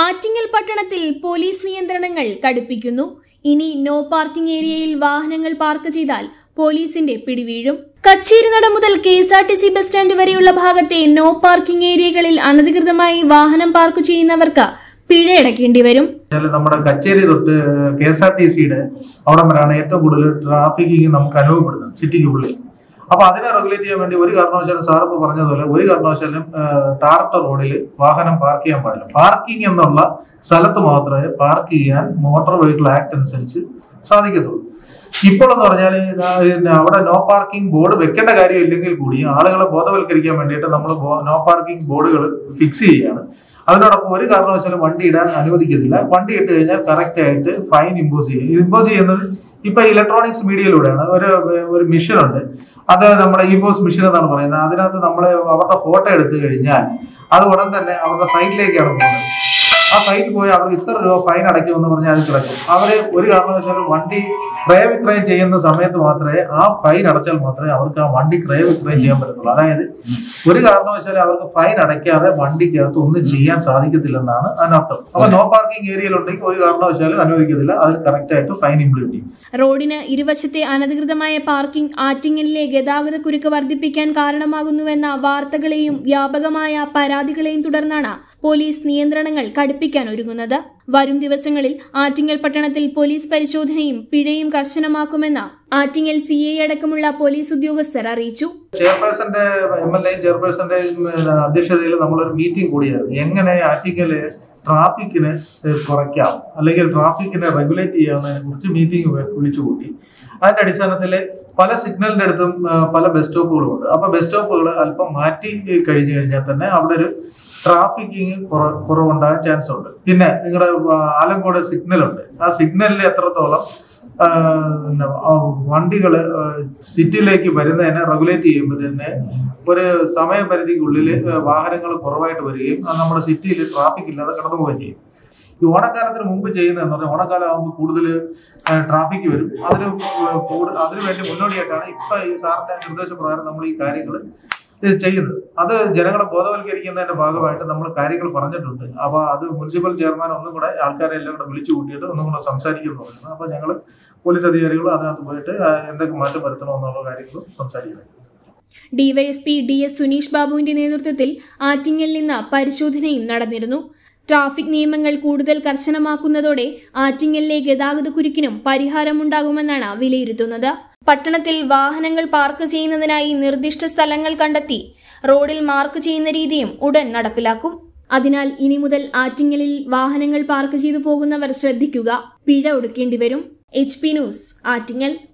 ആറ്റിങ്ങൽ പട്ടണത്തിൽ പോലീസ് നിയന്ത്രണങ്ങൾ കടുപ്പിക്കുന്നു ഇനി നോ പാർക്കിംഗ് ഏരിയയിൽ വാഹനങ്ങൾ പാർക്ക് ചെയ്താൽ പോലീസിന്റെ പിടിവീഴും കച്ചേരിനട മുതൽ K S R T C bus stand വരെയുള്ള ഭാഗത്തെ നോ പാർക്കിംഗ് ഏരിയകളിൽ അനധികൃതമായി വാഹനം പാർക്ക് ചെയ്യുന്നവർക്ക് പിഴയടക്കേണ്ടി വരും വെച്ചാൽ നമ്മുടെ കച്ചേരി തൊട്ട് കെ എസ് ആർ ടി സിയുടെ അവിടം വരെയാണ് ഏറ്റവും കൂടുതൽ ട്രാഫിക്കിങ് നമുക്ക് അനുഭവപ്പെടുന്നത് സിറ്റിക്കുള്ളിൽ അപ്പൊ അതിനെ റെഗുലേറ്റ് ചെയ്യാൻ വേണ്ടി ഒരു കാരണവശാലും സാർ ഇപ്പോൾ പറഞ്ഞതുപോലെ ഒരു കാരണവശാലും ടാർട്ട റോഡിൽ വാഹനം പാർക്ക് ചെയ്യാൻ പാടില്ല പാർക്കിംഗ് എന്നുള്ള സ്ഥലത്ത് മാത്രമേ പാർക്ക് ചെയ്യാൻ മോട്ടോർ വെഹിക്കിൾ ആക്ട് അനുസരിച്ച് സാധിക്കത്തുള്ളൂ ഇപ്പോൾ എന്ന് പറഞ്ഞാൽ അവിടെ നോ പാർക്കിംഗ് ബോർഡ് വെക്കേണ്ട കാര്യം ഇല്ലെങ്കിൽ കൂടി ആളുകളെ ബോധവൽക്കരിക്കാൻ വേണ്ടിയിട്ട് നമ്മൾ നോ പാർക്കിംഗ് ബോർഡുകൾ ഫിക്സ് ചെയ്യുകയാണ് അതിനോടൊപ്പം ഒരു കാരണവശാലും വണ്ടി ഇടാൻ അനുവദിക്കത്തില്ല വണ്ടി ഇട്ട് കഴിഞ്ഞാൽ കറക്റ്റ് ആയിട്ട് ഫൈൻ ഇമ്പോസ് ചെയ്യും ഇമ്പോസ് ചെയ്യുന്നത് ഇപ്പൊ ഇലക്ട്രോണിക്സ് മീഡിയയിലൂടെയാണ് ഒരു ഒരു മിഷൻ ഉണ്ട് അത് നമ്മുടെ ഇമ്പോസ് മിഷൻ എന്നാണ് പറയുന്നത് അതിനകത്ത് നമ്മൾ അവരുടെ ഫോട്ടോ എടുത്തു കഴിഞ്ഞാൽ അത് ഉടൻ തന്നെ അവരുടെ സൈറ്റിലേക്കാണ് പോകുന്നത് ആ സൈറ്റിൽ പോയി അവർക്ക് ഇത്ര രൂപ ഫൈൻ അടയ്ക്കുമെന്ന് പറഞ്ഞാൽ അത് കിടക്കും അവര് ഒരു കാരണവശാലും വണ്ടി ക്രയവിക്രയം ചെയ്യുന്ന സമയത്ത് മാത്രമേ ആ ഫൈൻ അടച്ചാൽ മാത്രമേ അവർക്ക് ആ വണ്ടി ക്രയവിക്രയം ചെയ്യാൻ പറ്റത്തുള്ളൂ അതായത് ഒരു കാരണവശാലും അവർക്ക് ഫൈൻ അടയ്ക്കാതെ വണ്ടിക്കകത്ത് ഒന്നും ചെയ്യാൻ സാധിക്കത്തില്ലെന്നാണ് അതിനർത്ഥം അപ്പൊ നോ പാർക്കിംഗ് ഏരിയയിലുണ്ടെങ്കിൽ ഒരു കാരണവശാലും അനുവദിക്കത്തില്ല അത് കറക്റ്റ് ആയിട്ട് ഫൈൻ ഇംപ്ലിമെന്റ് ചെയ്യും റോഡിന് ഇരുവശത്തെ അനധികൃതമായ പാർക്കിംഗ് ആറ്റിങ്ങലിലെ ഗതാഗത കുരുക്ക് വർദ്ധിപ്പിക്കാൻ കാരണമാകുന്നുവെന്ന വാർത്തകളെയും വ്യാപകമായ പരാതികളെയും തുടർന്നാണ് പോലീസ് നിയന്ത്രണങ്ങൾ കടുപ്പിക്കാൻ ഒരുങ്ങുന്നത് വരും ദിവസങ്ങളിൽ ആറ്റിങ്ങൽ പട്ടണത്തിൽ പോലീസ് പരിശോധനയും പിഴയും കർശനമാക്കുമെന്ന് ആറ്റിങ്ങൽ സി ഐ അടക്കമുള്ള പോലീസ് ഉദ്യോഗസ്ഥർ അറിയിച്ചു ചെയർപേഴ്സന്റെ എം എൽ എ ചെയർപേഴ്സന്റെ അധ്യക്ഷതയിൽ നമ്മളൊരു മീറ്റിംഗ് കൂടിയായിരുന്നു എങ്ങനെ ആറ്റിക്കല് ട്രാഫിക്കിനെ കുറയ്ക്കാം അല്ലെങ്കിൽ ട്രാഫിക്കിനെ റെഗുലേറ്റ് ചെയ്യാവുന്നതിനെ കുറിച്ച് മീറ്റിംഗ് വിളിച്ചു കൂട്ടി അതിന്റെ അടിസ്ഥാനത്തിൽ പല സിഗ്നലിന്റെ അടുത്തും ആ, പല ബസ് സ്റ്റോപ്പുകളും ഉണ്ട് അപ്പൊ ബസ് സ്റ്റോപ്പുകൾ അല്പം മാറ്റി കഴിഞ്ഞു കഴിഞ്ഞാൽ തന്നെ അവിടെ ഒരു ട്രാഫിക്കിങ് കുറവുണ്ടാകാൻ ചാൻസ് ഉണ്ട് പിന്നെ നിങ്ങളുടെ ആലങ്കോട് സിഗ്നൽ ഉണ്ട് ആ സിഗ്നലിൽ എത്രത്തോളം ആ, പിന്നെ, ആ, വണ്ടികള് സിറ്റിയിലേക്ക് വരുന്നതിനെ റെഗുലേറ്റ് ചെയ്യുമ്പോൾ തന്നെ ഒരു സമയപരിധിക്കുള്ളിൽ വാഹനങ്ങൾ കുറവായിട്ട് വരികയും അത് നമ്മുടെ സിറ്റിയിൽ ട്രാഫിക് ഇല്ലാതെ കടന്നു പോവുകയും ചെയ്യും ഈ ഓണക്കാലത്തിന് മുമ്പ് ചെയ്യുന്നതെന്ന് പറഞ്ഞാൽ ഓണക്കാലം ആകുമ്പോൾ കൂടുതൽ ട്രാഫിക് വരും അതിന് കൂടു- അതിനു വേണ്ടി മുന്നോടിയായിട്ടാണ് ഇപ്പൊ ഈ സാറിന്റെ നിർദ്ദേശപ്രകാരം നമ്മൾ ഈ കാര്യങ്ങൾ ചെയ്യുന്നത് അത് ജനങ്ങളെ ബോധവൽക്കരിക്കുന്നതിന്റെ ഭാഗമായിട്ട് നമ്മൾ കാര്യങ്ങൾ പറഞ്ഞിട്ടുണ്ട് അപ്പൊ അത് മുനിസിപ്പൽ ചെയർമാൻ ഒന്നും കൂടെ ആൾക്കാരെ എല്ലാം കൂടെ വിളിച്ചു കൂട്ടിയിട്ട് ഒന്നും കൂടെ സംസാരിക്കുന്നു പറയുന്നത് അപ്പൊ ഞങ്ങൾ പോലീസ് അധികാരികൾ അതിനകത്ത് പോയിട്ട് ആ, എന്തൊക്കെ മാറ്റം വരുത്തണമെന്നുള്ള കാര്യങ്ങളും സംസാരിക്കുന്നത് ഡിവൈഎസ്പി ഡി എസ് സുനീഷ് ബാബുവിന്റെ നേതൃത്വത്തിൽ ആറ്റിങ്ങലിൽ നിന്ന് പരിശോധനയും നടന്നിരുന്നു ട്രാഫിക് നിയമങ്ങൾ കൂടുതൽ കർശനമാക്കുന്നതോടെ ആറ്റിങ്ങലിലെ ഗതാഗത കുരുക്കിനും പരിഹാരമുണ്ടാകുമെന്നാണ് വിലയിരുത്തുന്നത് പട്ടണത്തിൽ വാഹനങ്ങൾ പാർക്ക് ചെയ്യുന്നതിനായി നിർദ്ദിഷ്ട സ്ഥലങ്ങൾ കണ്ടെത്തി റോഡിൽ മാർക്ക് ചെയ്യുന്ന രീതിയും ഉടൻ നടപ്പിലാക്കും അതിനാൽ ഇനി മുതൽ ആറ്റിങ്ങലിൽ വാഹനങ്ങൾ പാർക്ക് ചെയ്തു പോകുന്നവർ ശ്രദ്ധിക്കുക പിഴ ഒടുക്കേണ്ടി വരും എച്ച് പി ന്യൂസ് ആറ്റിങ്ങൽ